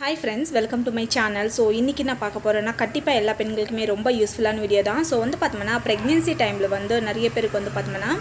hi friends welcome to my channel so இன்றைக்கி நான் பார்க்க போகிறேன்னா கண்டிப்பாக எல்லா பெண்களுக்குமே ரொம்ப யூஸ்ஃபுல்லான வீடியோ தான் ஸோ வந்து பார்த்தோம்னா ப்ரெக்னென்சி டைமில் வந்து நிறைய பேருக்கு வந்து பார்த்தோம்னா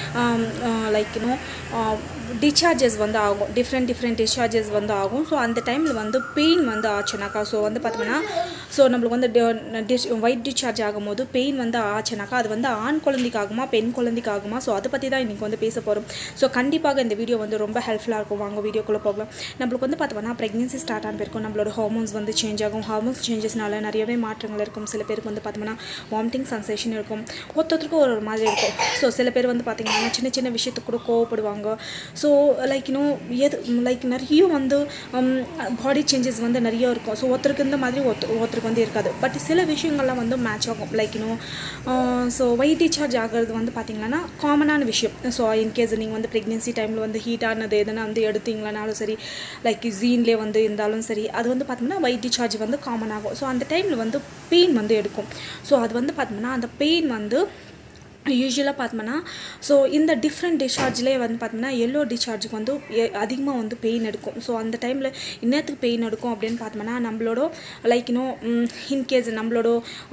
லைக் இன்னும் டிஸ்சார்ஜஸ் வந்து ஆகும் டிஃப்ரெண்ட் டிஃப்ரெண்ட் டிஸ்சார்ஜஸ் வந்து ஆகும் ஸோ அந்த டைமில் வந்து பெயின் வந்து ஆச்சுனாக்கா ஸோ வந்து பார்த்தோம்னா ஸோ நம்மளுக்கு வந்து டிஸ் ஒயிட் டிஸ்சார்ஜ் ஆகும்போது பெயின் வந்து ஆச்சுனாக்கா அது வந்து ஆண் குழந்தைக்கு ஆகுமா பெண் குழந்தைக்கு ஆகுமா ஸோ அதை பற்றி தான் இன்றைக்கி வந்து பேச போகிறோம் ஸோ கண்டிப்பாக இந்த வீடியோ வந்து ரொம்ப ஹெல்ப்ஃபுல்லாக இருக்கும் வாங்க வீடியோக்குள்ளே போகலாம் நம்மளுக்கு வந்து பார்த்தோம்னா ப்ரெக்னென்சி ஸ்டார்ட் ஆன பிறக்கும் நம்மளோட ஹார்மோன்ஸ் வந்து சேஞ்ச் ஆகும் ஹார்மோன்ஸ் சேஞ்சஸ்னால நிறையவே மாற்றங்கள் இருக்கும் சில பேருக்கு வந்து பார்த்தோம்னா வாமிட்டிங் சென்சேஷன் இருக்கும் ஒருத்தருக்கும் ஒரு ஒரு மாதிரி இருக்கும் ஸோ சில பேர் வந்து பார்த்திங்கன்னா சின்ன சின்ன விஷயத்துக்கு கூட கோவப்படுவாங்க ஸோ லைக் இன்னும் எது லைக் நிறைய வந்து பாடி சேஞ்சஸ் வந்து நிறைய இருக்கும் ஸோ ஒருத்தருக்கு இந்த மாதிரி ஒருத்தர் ஒருத்தருக்கு வந்து இருக்காது பட் சில விஷயங்கள்லாம் வந்து மேட்ச் ஆகும் லைக் இன்னும் ஸோ ஒயிட் டிஸ்சார்ஜ் ஆகிறது வந்து பார்த்திங்கன்னா காமனான விஷயம் ஸோ இன்கேஸ் நீங்கள் வந்து ப்ரெக்னென்சி டைமில் வந்து ஹீட்டானது எதுனா வந்து எடுத்தீங்களானாலும் சரி லைக் ஜீன்லேயே வந்து இருந்தாலும் சரி அது வந்து பார்த்தோம்னா ஒயிட் டிஸ்சார்ஜ் வந்து காமன் ஆகும் ஸோ அந்த டைமில் வந்து பெயின் வந்து எடுக்கும் ஸோ அது வந்து பார்த்தோம்னா அந்த பெயின் வந்து யூஸ்வலாக பார்த்தோம்னா ஸோ இந்த டிஃப்ரெண்ட் டிஸ்சார்ஜ்லேயே வந்து பார்த்தோம்னா எல்லோ டிஸ்சார்ஜுக்கு வந்து அதிகமாக வந்து பெயின் எடுக்கும் ஸோ அந்த டைமில் இன்னத்துக்கு பெயின் எடுக்கும் அப்படின்னு பார்த்தோம்னா நம்மளோட லைக் இன்னும் இன்கேஸ் நம்மளோட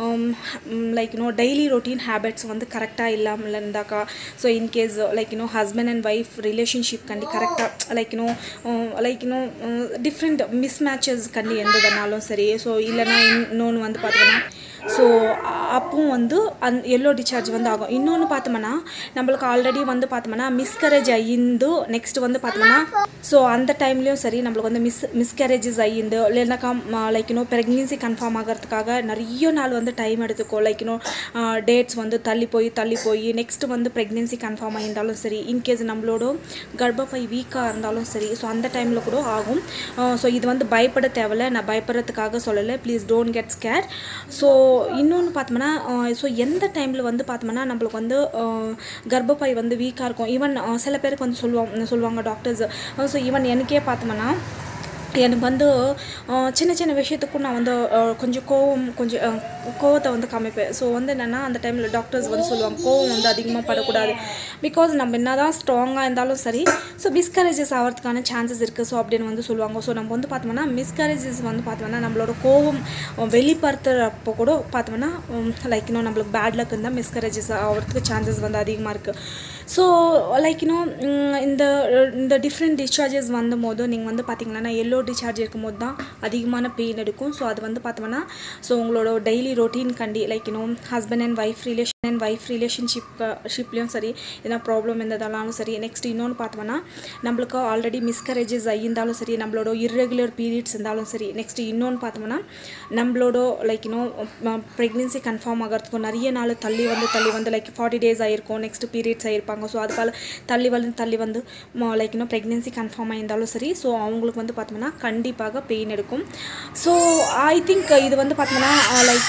லைக் இன்னும் டெய்லி ரொட்டீன் ஹேபிட்ஸ் வந்து கரெக்டாக இல்லாமல் இருந்தாக்கா ஸோ இன்கேஸ் லைக் இன்னும் ஹஸ்பண்ட் அண்ட் ஒய்ஃப் ரிலேஷன்ஷிப் கண்டி கரெக்டாக லைக் இன்னும் லைக் இன்னும் டிஃப்ரெண்ட் மிஸ் மேட்சஸ் கண்டி எந்ததுனாலும் சரி ஸோ இல்லைனா இன்னொன்று வந்து பார்த்தோம்னா ஸோ அப்பவும் வந்து அந் எல்லோ டிஸ்சார்ஜ் வந்து ஆகும் இன்னொன்று பார்த்தோம்னா நம்மளுக்கு ஆல்ரெடி வந்து பார்த்தோம்னா மிஸ்கரேஜ் ஆயிந்து நெக்ஸ்ட் வந்து பார்த்தோம்னா ஸோ அந்த டைம்லேயும் சரி நம்மளுக்கு வந்து மிஸ் மிஸ்கரேஜஸ் ஆயிந்து இல்லைனாக்கா லைக் இன்னும் ப்ரெக்னென்சி கன்ஃபார்ம் ஆகிறதுக்காக நிறைய நாள் வந்து டைம் எடுத்துக்கோ லைக் இன்னும் டேட்ஸ் வந்து தள்ளி போய் தள்ளி போய் நெக்ஸ்ட் வந்து ப்ரெக்னென்சி கன்ஃபார்ம் ஆகியிருந்தாலும் சரி இன்கேஸ் நம்மளோட கர்ப்பப்பை வீக்காக இருந்தாலும் சரி ஸோ அந்த டைமில் கூட ஆகும் ஸோ இது வந்து பயப்பட தேவையில்ல நான் பயப்படுறதுக்காக சொல்லலை please don't get scare so இன்னொன்று பார்த்தோம்னா ஸோ எந்த டைமில் வந்து பார்த்தோம்னா நம்மளுக்கு வந்து கர்ப்பப்பை வந்து வீக்காக இருக்கும் ஈவன் சில பேருக்கு வந்து சொல்லுவாங்க சொல்லுவாங்க டாக்டர்ஸ் ஸோ ஈவன் எனக்கே பார்த்தோம்னா எனக்கு வந்து சின்ன சின்ன விஷயத்துக்கும் நான் வந்து கொஞ்சம் கோவம் கொஞ்சம் கோவத்தை வந்து காமிப்பேன் ஸோ வந்து என்னென்னா அந்த டைமில் டாக்டர்ஸ் வந்து சொல்லுவாங்க கோவம் வந்து அதிகமாக படக்கூடாது பிகாஸ் நம்ம என்ன தான் ஸ்ட்ராங்காக இருந்தாலும் சரி ஸோ மிஸ்கரேஜஸ் ஆகிறதுக்கான சான்சஸ் இருக்குது ஸோ அப்படின்னு வந்து சொல்லுவாங்க ஸோ நம்ம வந்து பார்த்தோம்னா மிஸ்கரேஜஸ் வந்து பார்த்தோம்னா நம்மளோட கோவம் வெளிப்படுத்துகிறப்போ கூட பார்த்தோம்னா லைக் இன்னும் நம்மளுக்கு பேட் லக் இருந்தால் மிஸ்கரேஜஸ் ஆகிறதுக்கு சான்சஸ் வந்து அதிகமாக இருக்குது ஸோ லைக் இன்னும் இந்த இந்த டிஃப்ரெண்ட் டிஸ்சார்ஜஸ் வந்த போது நீங்கள் வந்து பார்த்தீங்கன்னா எல்லோ டிஸ்சார்ஜ் இருக்கும்போது தான் அதிகமான பெயின் எடுக்கும் ஸோ அது வந்து பார்த்தோம்னா ஸோ உங்களோட டெய்லி ரொட்டீன் கண்டி லைக் இன்னும் husband and wife relation and wife relationship ஷிப்லேயும் சரி எதனா ப்ராப்ளம் இருந்ததாலும் சரி நெக்ஸ்ட் இன்னொன்று பார்த்தோம்னா நம்மளுக்கு ஆல்ரெடி மிஸ்கரேஜஸ் ஆகியிருந்தாலும் சரி நம்மளோட இர்ரெகுலர் பீரியட்ஸ் இருந்தாலும் சரி நெக்ஸ்ட் இன்னொன்று பார்த்தோம்னா நம்மளோட லைக் இன்னும் ப்ரெக்னென்சி கன்ஃபார்ம் ஆகிறதுக்கும் நிறைய நாள் தள்ளி வந்து தள்ளி வந்து லைக் ஃபார்ட்டி டேஸ் ஆகிருக்கும் நெக்ஸ்ட் பீரியட்ஸ் ஆகிருப்பாங்க ஸோ அதுக்கால தள்ளி வந்து தள்ளி வந்து லைக் இன்னும் ப்ரெக்னென்சி கன்ஃபார்ம் ஆகியிருந்தாலும் சரி ஸோ அவங்களுக்கு வந்து பார்த்தோம்னா கண்டிப்பாக பெயின் எடுக்கும் ஸோ ஐ திங்க் இது வந்து பார்த்தோம்னா லைக்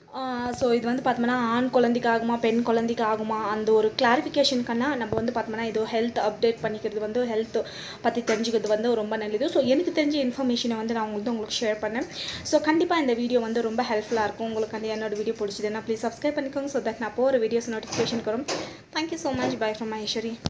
ஸோ இது வந்து பார்த்தோம்னா ஆண் குழந்தைக்கு ஆகுமா பெண் குழந்தைக்கு ஆகுமா அந்த ஒரு கிளாரிஃபிகேஷனுக்கான நம்ம வந்து பார்த்தோம்னா இது ஹெல்த் அப்டேட் பண்ணிக்கிறது வந்து ஹெல்த் பற்றி தெரிஞ்சுக்கிறது வந்து ரொம்ப நல்லது ஸோ எனக்கு தெரிஞ்ச இன்ஃபர்மேஷனை வந்து நான் உங்களுக்கு உங்களுக்கு ஷேர் பண்ணேன் ஸோ கண்டிப்பாக இந்த வீடியோ வந்து ரொம்ப ஹெல்ப்ஃபுல்லாக இருக்கும் உங்களுக்கு அந்த என்னோட வீடியோ பிடிச்சதுன்னா ப்ளீஸ் சப்ஸ்கிரைப் பண்ணிக்கோங்க ஸோ தட் நான் போகிற வீடியோஸ் நோட்டிஃபிகேஷன் வரும் thank you so much bye from Ishari